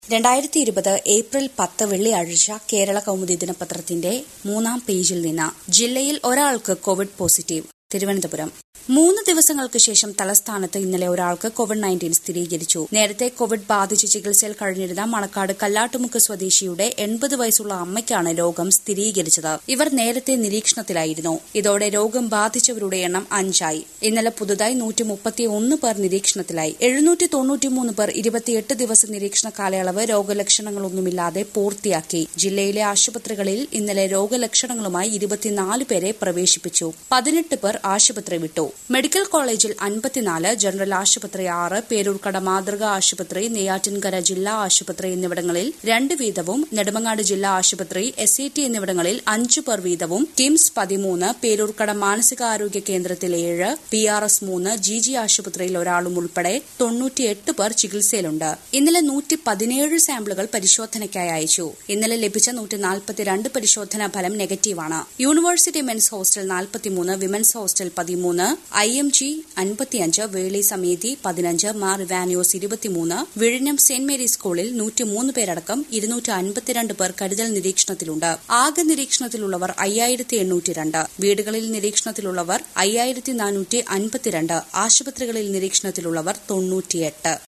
രണ്ടായിരത്തി ഇരുപത് ഏപ്രിൽ പത്ത് വെള്ളിയാഴ്ച കേരള കൗമുദി ദിനപത്രത്തിന്റെ മൂന്നാം പേജിൽ നിന്ന് ജില്ലയിൽ ഒരാൾക്ക് കോവിഡ് പോസിറ്റീവ് തിരുവനന്തപുരം മൂന്ന് ദിവസങ്ങൾക്ക് ശേഷം തലസ്ഥാനത്ത് ഇന്നലെ ഒരാൾക്ക് കോവിഡ് നയൻറ്റീൻ സ്ഥിരീകരിച്ചു നേരത്തെ കോവിഡ് ബാധിച്ച് ചികിത്സയിൽ കഴിഞ്ഞിരുന്ന മണക്കാട് കല്ലാട്ടുമുക്ക് സ്വദേശിയുടെ എൺപത് വയസ്സുള്ള അമ്മയ്ക്കാണ് രോഗം സ്ഥിരീകരിച്ചത് ഇവർ നേരത്തെ നിരീക്ഷണത്തിലായിരുന്നു ഇതോടെ രോഗം ബാധിച്ചവരുടെ എണ്ണം അഞ്ചായി ഇന്നലെ പുതുതായി നൂറ്റി മുപ്പത്തിയൊന്ന് പേർ നിരീക്ഷണത്തിലായി എഴുന്നൂറ്റി തൊണ്ണൂറ്റിമൂന്ന് പേർ ഇരുപത്തിയെട്ട് ദിവസ നിരീക്ഷണ കാലയളവ് രോഗലക്ഷണങ്ങളൊന്നുമില്ലാതെ പൂർത്തിയാക്കി ജില്ലയിലെ ആശുപത്രികളിൽ ഇന്നലെ രോഗലക്ഷണങ്ങളുമായി ഇരുപത്തിനാല് പേരെ പ്രവേശിപ്പിച്ചു പതിനെട്ട് പേർ ആശുപത്രി വിട്ടു മെഡിക്കൽ കോളേജിൽ അൻപത്തിനാല് ജനറൽ ആശുപത്രി ആറ് പേരൂർക്കട മാതൃക ആശുപത്രി നെയ്യാറ്റിൻകര ജില്ലാ ആശുപത്രി എന്നിവിടങ്ങളിൽ രണ്ട് വീതവും നെടുമങ്ങാട് ജില്ലാ ആശുപത്രി എസ് ഐ ടി എന്നിവിടങ്ങളിൽ അഞ്ചു പേർ വീതവും കിംസ് പതിമൂന്ന് പേരൂർക്കട മാനസികാരോഗ്യ കേന്ദ്രത്തിൽ ഏഴ് പി ആർ എസ് മൂന്ന് ജി ജി ആശുപത്രിയിൽ ഒരാളും ഉൾപ്പെടെ തൊണ്ണൂറ്റിയെട്ട് പേർ ചികിത്സയിലുണ്ട് ഇന്നലെ നൂറ്റി പതിനേഴ് സാമ്പിളുകൾ പരിശോധനയ്ക്കായി അയച്ചു ഇന്നലെ ലഭിച്ച നൂറ്റി നാൽപ്പത്തിരണ്ട് പരിശോധനാ ഫലം നെഗറ്റീവാണ് യൂണിവേഴ്സിറ്റി മെൻസ് ഹോസ്റ്റൽ നാൽപ്പത്തിമൂന്ന് വിമൻസ് ഹോസ്റ്റൽ പതിമൂന്ന് ഐ എം ജി അൻപത്തിയഞ്ച് വേളി സമിതി പതിനഞ്ച് മാർ ഇവാനിയോസ് ഇരുപത്തിമൂന്ന് വിഴിഞ്ഞം സെന്റ് മേരീസ് സ്കൂളിൽ നൂറ്റിമൂന്ന് പേരടക്കം ഇരുന്നൂറ്റി അൻപത്തിരണ്ട് പേർ കരുതൽ നിരീക്ഷണത്തിലുണ്ട് ആകെ നിരീക്ഷണത്തിലുള്ളവർ അയ്യായിരത്തി എണ്ണൂറ്റി രണ്ട് വീടുകളിൽ നിരീക്ഷണത്തിലുള്ളവർ അയ്യായിരത്തി നാനൂറ്റി അൻപത്തിരണ്ട് ആശുപത്രികളിൽ നിരീക്ഷണത്തിലുള്ളവർ തൊണ്ണൂറ്റിയെട്ട്